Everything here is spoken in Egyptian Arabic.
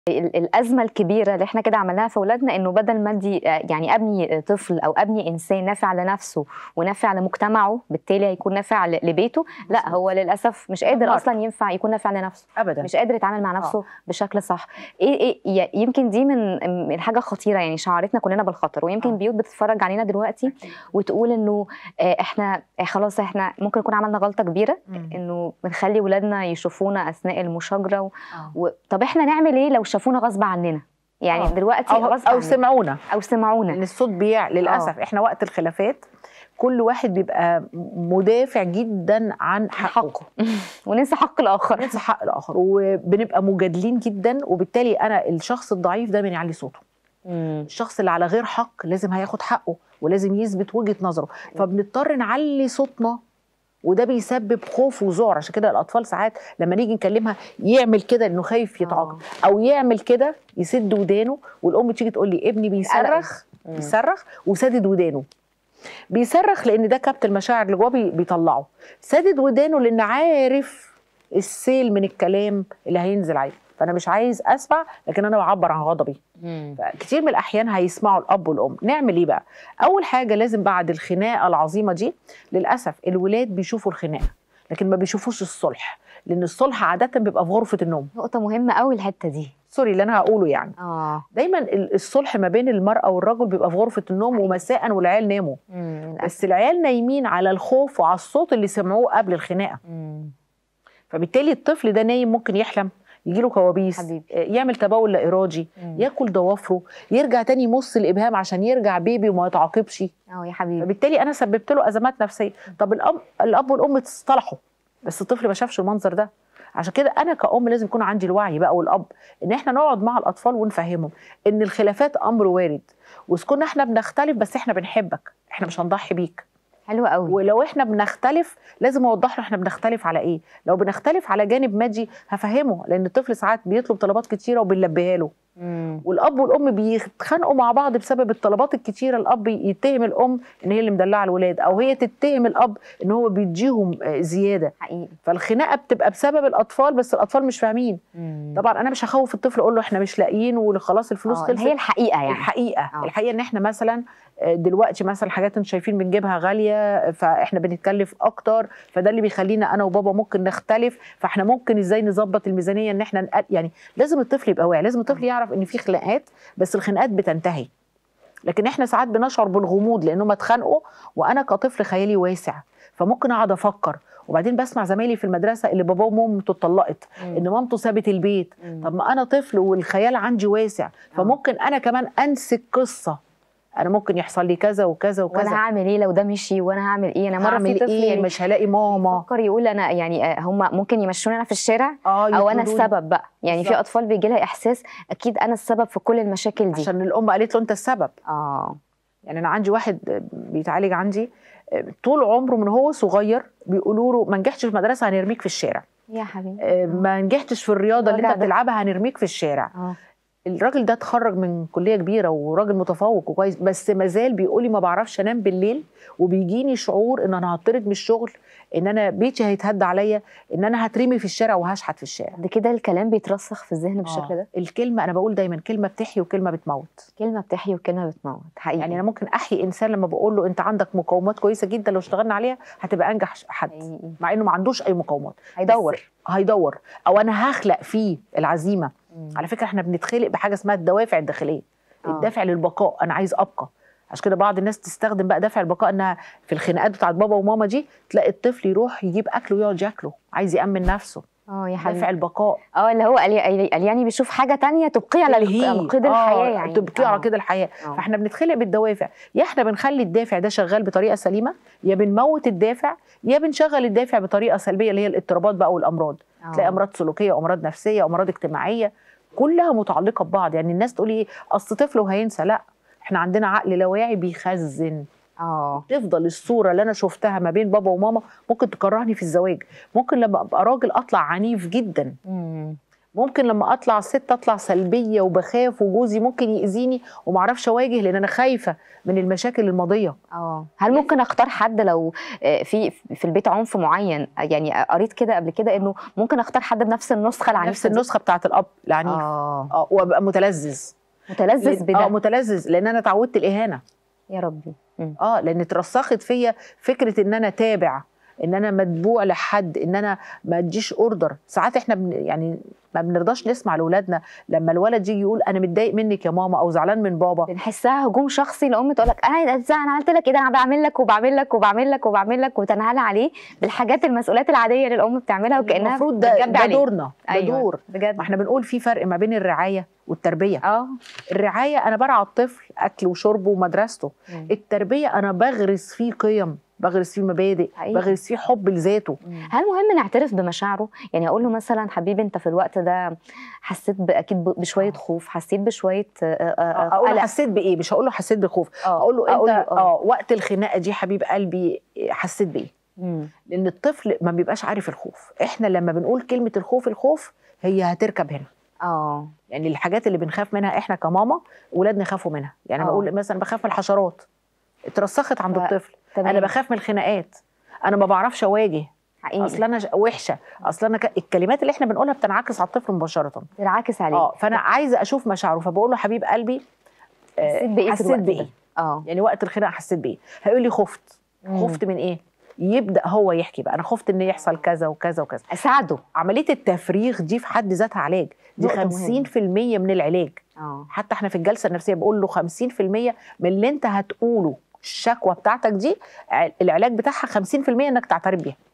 ال- الازمه الكبيره اللي احنا كده عملناها في اولادنا انه بدل ما ادي يعني ابني طفل او ابني انسان نافع لنفسه ونافع لمجتمعه بالتالي هيكون نافع ل- لبيته لا هو للاسف مش قادر دمار. اصلا ينفع يكون نافع لنفسه ابدا مش قادر يتعامل مع نفسه بشكل صح ايه ايه ي- يمكن دي من من حاجه خطيره يعني شعرتنا كلنا بالخطر ويمكن آه. بيوت بتتفرج علينا دلوقتي وتقول انه آه، احنا آه، خلاص احنا ممكن يكون عملنا غلطه كبيره مم. انه بنخلي ولادنا يشوفونا اثناء المشاجره و... آه. و... طب احنا نعمل ايه لو شافونا غصب عننا يعني آه. دلوقتي او غصب او عننا. سمعونا او سمعونا لان الصوت بيع للاسف احنا وقت الخلافات كل واحد بيبقى مدافع جدا عن حقه حقه وننسى حق الاخر ننسى حق الاخر وبنبقى مجادلين جدا وبالتالي انا الشخص الضعيف دايما يعلي صوته مم. الشخص اللي على غير حق لازم هياخد حقه ولازم يثبت وجهه نظره فبنضطر نعلي صوتنا وده بيسبب خوف وذعر عشان كده الاطفال ساعات لما نيجي نكلمها يعمل كده انه خايف يتعاقب او يعمل كده يسد ودانه والام تيجي تقول لي ابني بيصرخ مم. بيصرخ وسادد ودانه بيصرخ لان ده كبت المشاعر اللي جواه بي- بيطلعه سادد ودانه لان عارف السيل من الكلام اللي هينزل عليه فانا مش عايز اسمع لكن انا بعبر عن غضبي مم. كتير من الاحيان هيسمعوا الاب والام نعمل ايه بقى اول حاجه لازم بعد الخناقه العظيمه دي للاسف الولاد بيشوفوا الخناقه لكن ما بيشوفوش الصلح لان الصلح عاده بيبقى في غرفه النوم نقطه مهمه قوي الحته دي سوري اللي انا هقوله يعني اه دايما ال- الصلح ما بين المراه والرجل بيبقى في غرفه النوم ومساء والعيال ناموا مم. للأسف. بس العيال نايمين على الخوف وعلى الصوت اللي سمعوه قبل الخناقه مم. فبالتالي الطفل ده نايم ممكن يحلم يجيله كوابيس حبيبي. آه، يعمل تبول لا ارادي مم. ياكل ضوافره يرجع تاني يمص الابهام عشان يرجع بيبي وما يتعاقبش اه يا حبيبي فبالتالي انا سببت له ازمات نفسيه طب الاب الاب والام اصطلحوا بس الطفل ما شافش المنظر ده عشان كده انا كأم لازم يكون عندي الوعي بقى والاب ان احنا نقعد مع الاطفال ونفهمهم ان الخلافات امر وارد واذا كنا احنا بنختلف بس احنا بنحبك احنا مش هنضحي بيك حلو قوي ولو احنا بنختلف لازم اوضح له احنا بنختلف على ايه لو بنختلف على جانب مادي هفهمه لان الطفل ساعات بيطلب طلبات كتيره وبنلبيها له مم. والاب والام بيتخانقوا مع بعض بسبب الطلبات الكتيره الاب يتهم الام ان هي اللي مدلعه الولاد او هي تتهم الاب ان هو بيديهم آه، زياده حقيقي فالخناقه بتبقى بسبب الاطفال بس الاطفال مش فاهمين مم. طبعا انا مش هخوف الطفل اقول له احنا مش لاقيين وخلاص الفلوس آه، خلصت اللي هي الحقيقه يعني الحقيقه آه. الحقيقه ان احنا مثلا آه، دلوقتي مثلا حاجات انتم شايفين بنجيبها غاليه فاحنا بنتكلف اكتر فده اللي بيخلينا انا وبابا ممكن نختلف فاحنا ممكن ازاي نظبط الميزانيه ان احنا نقل يعني لازم الطفل يبقى واعي لازم الطفل يعرف ان في خناقات بس الخناقات بتنتهي لكن احنا ساعات بنشعر بالغموض لانهم اتخانقوا وانا كطفل خيالي واسع فممكن اقعد افكر وبعدين بسمع زمايلي في المدرسه اللي باباه ومامته اتطلقت مم. ان مامته سابت البيت مم. طب ما انا طفل والخيال عندي واسع فممكن انا كمان انسج قصه انا ممكن يحصل لي كذا وكذا وانا وكذا هعمل ايه لو ده مشي وانا هعمل ايه انا مره في هعمل طفل ايه يعني مش هلاقي ماما فكر يقول انا يعني هم ممكن يمشوني انا في الشارع اه او انا يطردوني. السبب بقى يعني في بالظبط. اطفال بيجي لها احساس اكيد انا السبب في كل المشاكل دي عشان الام قالت له انت السبب اه يعني انا عندي واحد بيتعالج عندي طول عمره من هو صغير بيقولوا له ما نجحتش في المدرسه هنرميك في الشارع يا حبيبي آه، ما نجحتش في الرياضه اللي الوجع انت ده. بتلعبها هنرميك في الشارع اه الراجل ده اتخرج من كليه كبيره وراجل متفوق وكويس بس مازال بيقول لي ما بعرفش انام بالليل وبيجيني شعور ان انا هطرد من الشغل ان انا بيتي هيتهد عليا ان انا هترمي في الشارع وهشحت في الشارع ده كده الكلام بيترسخ في الذهن بالشكل آه. ده الكلمه انا بقول دايما كلمه بتحيي وكلمه بتموت كلمه بتحيي وكلمه بتموت حقيقي يعني انا ممكن احيي انسان لما بقول له انت عندك مقومات كويسه جدا لو اشتغلنا عليها هتبقى انجح حد حقيقي. مع انه ما عندوش اي مقومات هيدور هيدور او انا هخلق فيه العزيمه مم. على فكره احنا بنتخلق بحاجه اسمها الدوافع الداخليه آه. الدافع للبقاء انا عايز ابقى عشان كده بعض الناس تستخدم بقى دافع البقاء انها في الخناقات بتاعت بابا وماما دي تلاقي الطفل يروح يجيب اكل ويقعد ياكله عايز يامن نفسه اه يا دافع حبيبي البقاء اه اللي هو قال قال يعني بيشوف حاجه تانية تبقيه على اللي هي على قيد الحياه يعني تبقي على آه. كده الحياه آه. فاحنا بنتخلق بالدوافع يا احنا بنخلي الدافع ده شغال بطريقه سليمه يا بنموت الدافع يا بنشغل الدافع بطريقه سلبيه اللي هي الاضطرابات بقى والامراض آه. تلاقي امراض سلوكيه وامراض نفسيه وامراض اجتماعيه كلها متعلقه ببعض يعني الناس تقول ايه اصل طفل وهينسى لا احنا عندنا عقل لا واعي بيخزن اه تفضل الصوره اللي انا شفتها ما بين بابا وماما ممكن تكرهني في الزواج ممكن لما ابقى راجل اطلع عنيف جدا مم. ممكن لما اطلع ست اطلع سلبيه وبخاف وجوزي ممكن ياذيني ومعرفش اواجه لان انا خايفه من المشاكل الماضيه اه هل ممكن اختار حد لو آه، في في البيت عنف معين يعني قريت كده قبل كده انه ممكن اختار حد بنفس النسخه العنيفه نفس دي؟ النسخه بتاعه الاب العنيف اه اه وابقى متلذذ متلذذ اه بده متلذذ لان انا اتعودت الاهانه يا ربي مم. اه لان اترسخت فيا فكره ان انا تابع ان انا متبوع لحد ان انا ما اديش اوردر ساعات احنا بن يعني ما بنرضاش نسمع لاولادنا لما الولد يجي يقول انا متضايق منك يا ماما او زعلان من بابا بنحسها هجوم شخصي الام تقول لك انا ازاي انا عملت لك ايه ده انا بعمل لك وبعمل لك وبعمل لك وبعمل لك وتنهال عليه بالحاجات المسؤوليات العاديه اللي الام بتعملها وكانها المفروض ده, بتجبي ده عليه. دورنا ده أيوة. دور بجد ما احنا بنقول في فرق ما بين الرعايه والتربيه اه الرعايه انا برعى الطفل اكل وشربه ومدرسته مم. التربيه انا بغرس فيه قيم بغرس فيه مبادئ حقيقي. بغرس فيه حب لذاته هل مهم نعترف بمشاعره يعني اقول له مثلا حبيبي انت في الوقت ده حسيت ب- اكيد ب- بشويه خوف حسيت بشويه آه، آه، آه، اقول له قلق. حسيت بايه مش هقول له حسيت بخوف آه، اقول له انت أقول له اه آه. وقت الخناقه دي حبيب قلبي حسيت بايه مم. لان الطفل ما بيبقاش عارف الخوف احنا لما بنقول كلمه الخوف الخوف هي هتركب هنا اه يعني الحاجات اللي بنخاف منها احنا كماما ولادنا يخافوا منها يعني آه. بقول مثلا بخاف من الحشرات اترسخت عند و- الطفل تمام انا بخاف من الخناقات انا ما بعرفش اواجه حقيقي اصل انا ش- وحشه اصل انا ك... الكلمات اللي احنا بنقولها بتنعكس على الطفل مباشره تنعكس عليه اه فانا عايزه اشوف مشاعره فبقول له حبيب قلبي آه، حسيت بايه في حسيت الوقت بايه ده؟ اه يعني وقت الخناقه حسيت بايه هيقول لي خفت مم. خفت من ايه يبدا هو يحكي بقى انا خفت ان يحصل كذا وكذا وكذا اساعده عمليه التفريغ دي في حد ذاتها علاج دي نقطة 50% من العلاج اه حتى احنا في الجلسه النفسيه بقول له 50% من اللي انت هتقوله الشكوى بتاعتك دي ع- العلاج بتاعها 50% انك تعترف بيها